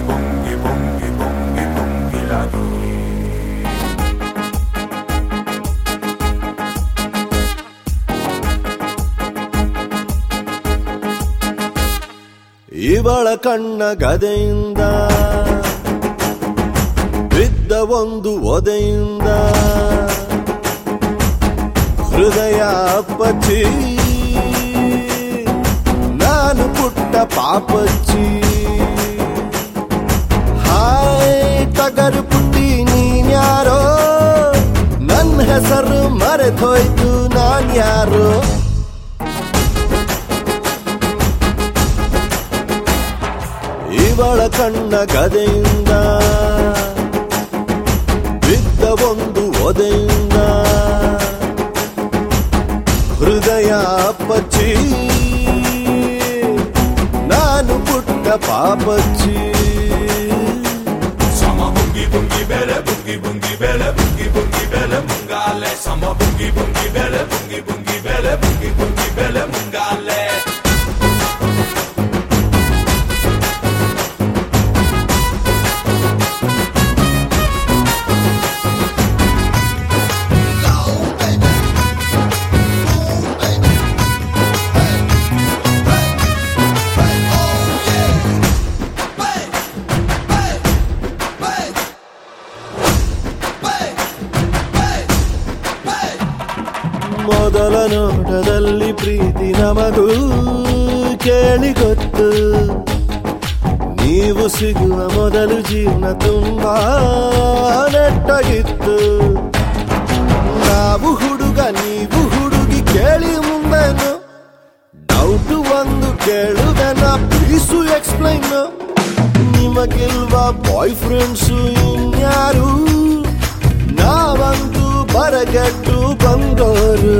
bungi bungi bungi bungi lago ಇವಳ ಕಣ್ಣ ಗದೆಯಿಂದ ಬಿದ್ದ ಒಂದು ಒದೆಯಿಂದ ಹೃದಯ ಅಪ್ಪಚ್ಚಿ ನಾನು ಪುಟ್ಟ ಪಾಪಚ್ಚಿ ಹಾಯ್ ಟಗರು ಪುಟ್ಟಿ ನೀನ್ಯಾರೋ ನನ್ನ ಹೆಸರು ಮರೆತೋಯ್ತು ನಾನ್ಯಾರೋ ಇವಳ ಕಣ್ಣ ಗದೆಯಿಂದ ಬಿದ್ದ ಒಂದು ಒದೆಯಿಂದ ಹೃದಯ ಪಚ್ಚಿ ನಾನು ಪುಟ್ಟ ಪಾಪಚ್ಚಿ Sama bungi bungi bele bungi bungi bele bungi bungi bele mungale Sama bungi bungi bele bungi bungi bele bungi bungi bele mungale ಮೊದಲ ನೋಟದಲ್ಲಿ ಪ್ರೀತಿ ನಮಗೂ ಕೇಳಿ ಗೊತ್ತು ನೀವು ಸಿಗುವ ಮೊದಲು ಜೀವನ ತುಂಬಾ ನೆಟ್ಟಗಿತ್ತು ನಾವು ಹುಡುಗ ನೀವು ಹುಡುಗಿ ಕೇಳಿ ಮುಂದೆನು ಡೌಟ್ ಒಂದು ಕೇಳುವೆನ ಪ್ಲೀಸು ಎಕ್ಸ್ಪ್ಲೈನ್ ನಿಮಗಿಲ್ವಾ ಬಾಯ್ ಫ್ರೆಂಡ್ಸು ಇನ್ಯಾರು ನಾವಂತೂ ಬರಗೆಟ್ಟು ಬಂದೋರು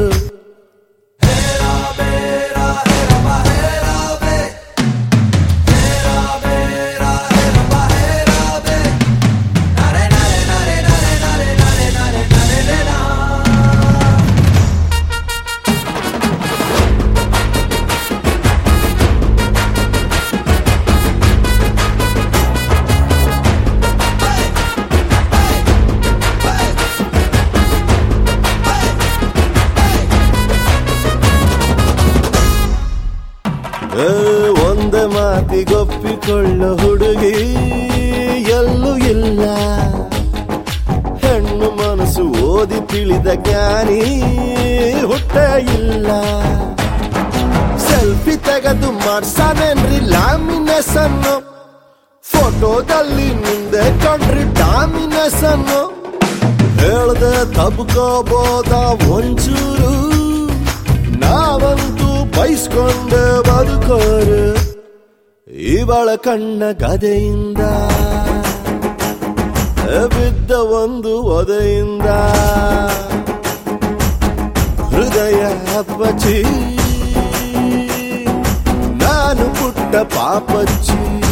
ಏ, ಒಂದೇ ಮಾತಿಗೊಪ್ಪಿಕೊಳ್ಳೋ ಹುಡುಗಿ ಎಲ್ಲೂ ಇಲ್ಲ ಹೆಣ್ಣು ಮನಸ್ಸು ಓದಿ ತಿಳಿದ ಜ್ಞಾನಿ ಹುಟ್ಟೇ ಇಲ್ಲ ಸೆಲ್ಫಿ ತೆಗೆದು ಮಾಡ್ಸಾನೇನ್ರಿ ಲ್ಯಾಮಿನೇಷನ್ ಫೋಟೋದಲ್ಲಿ ಮುಂದೆ ಕಂಡ್ರಿ ಡಾಮಿನೇಷನ್ ಹೇಳ್ದೆ ತಬ್ಕೋಬೋದ ಒಂಚೂರು ನಾವಂತೂ ಬೈಸ್ಕೊಂಡೆ ಬದುಕೋರು ಇವಳ ಕಣ್ಣ ಗದೆಯಿಂದ ಬಿದ್ದ ಒಂದು ಒದೆಯಿಂದ ಹೃದಯ ಅಪ್ಪಚ್ಚಿ ನಾನು ಪುಟ್ಟ ಪಾಪಚ್ಚಿ